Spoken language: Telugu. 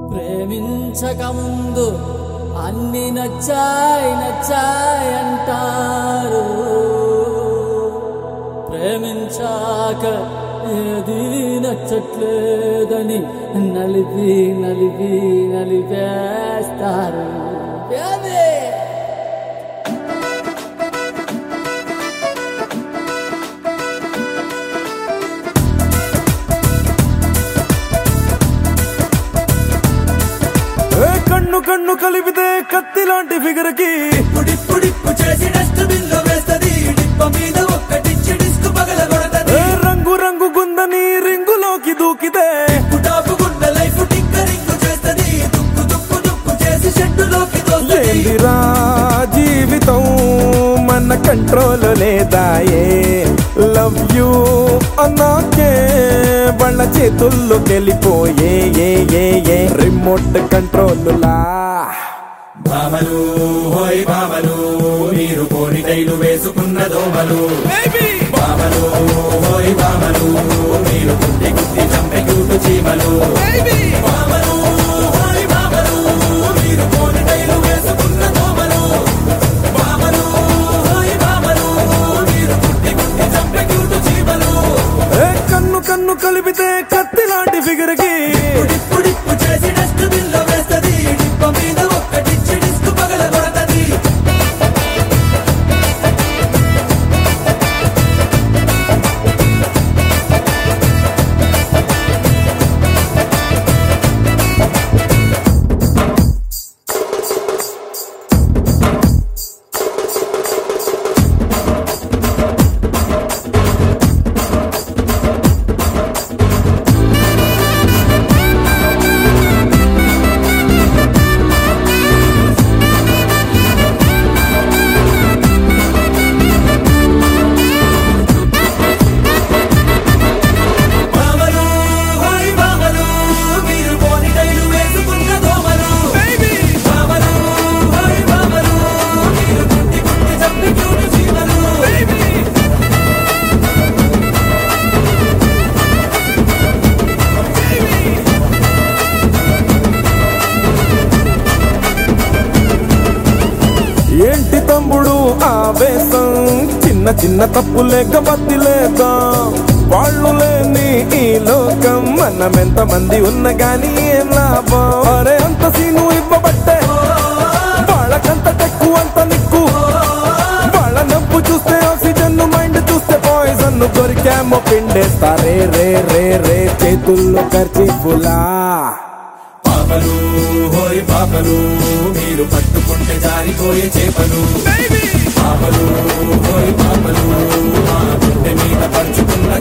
ప్రేమించక ముందు అన్ని నచ్చాయి నచ్చాయి అంటారు ప్రేమించాక ఏది నచ్చట్లేదని నలిపి నలిపి నలిపేస్తారు ఏది? ఏ కన్ను కన్ను కలిపితే కత్తి లాంటి ఫిగర్ కి పుడిప్పు చేసి డస్ట్ బిన్ లో వేస్తది డిప్ప మీద ఒక్కటిచ్చి డిస్క్ పగల కొడతది ఏ రంగు రంగు గుందని రింగులోకి దూకితే పుటాపు గుండ లైఫ్ టిక్కరింగ్ చేస్తది దుక్కు దుక్కు దుక్కు చేసి షెడ్డులోకి తోస్తది ఏందిరా జీవితం మన కంట్రోల్ లేదాయే లవ్ యూ అన్నాకే వాళ్ళ చేతుల్లోకి వెళ్ళిపోయే ఏ ఏ ఏ రిమోట్ కంట్రోల్ లా భామలు హోయ్ భామలు మీరు కోరికైలు వేసుకున్న దోమలు భామలు హోయ్ భామలు మీరు గుద్ది గుద్ది చంపే క్యూటు చీమలు భామలు హోయ్ భామలు మీరు కోరికైలు వేసుకున్న దోమలు భామలు హోయ్ భామలు మీరు గుద్ది గుద్ది చంపే క్యూటు చీమలు ఏ కన్ను కన్ను కలిపితే కత్తి లాంటి ఫిగర్ కి పుడిప్పు చేసి డస్ట్ బిన్ లో వేస్తది డిప్ప మీద ఒక్కటిచ్చి డిస్క్ పగల కొడతది భామలు హోయ్ భామలు మీరు పోనిటైలు వేసుకున్న దోమలు భామలు హోయ్ భామలు మీరు గుట్టి గుట్టి చంపి క్యూటు చీమలు ఏంటి తమ్ముడు ఆవేశం చిన్న చిన్న తప్పులేక బతిలేద్దాం వాళ్ళు లేని ఈ లోకం మనం ఎంత మంది ఉన్న గాని ఏం లాభం అరే అంత సీను ఇవ్వబట్టే వాళ్ళకంత టెక్కు అంత నిక్కు వాళ్ళ నవ్వు చూస్తే ఆక్సిజన్ మైండ్ చూస్తే పాయిజన్ దొరికామో పిండేస్తారే రే రే రే చేతుల్లో ఖర్చీపులా పాపలు హోయ్ పాపలు మీరు పట్టుకుంటే జారిపోయే చేపలు పాపలు హోయ్ పాపలు మా గుండె మీద పంచుకున్న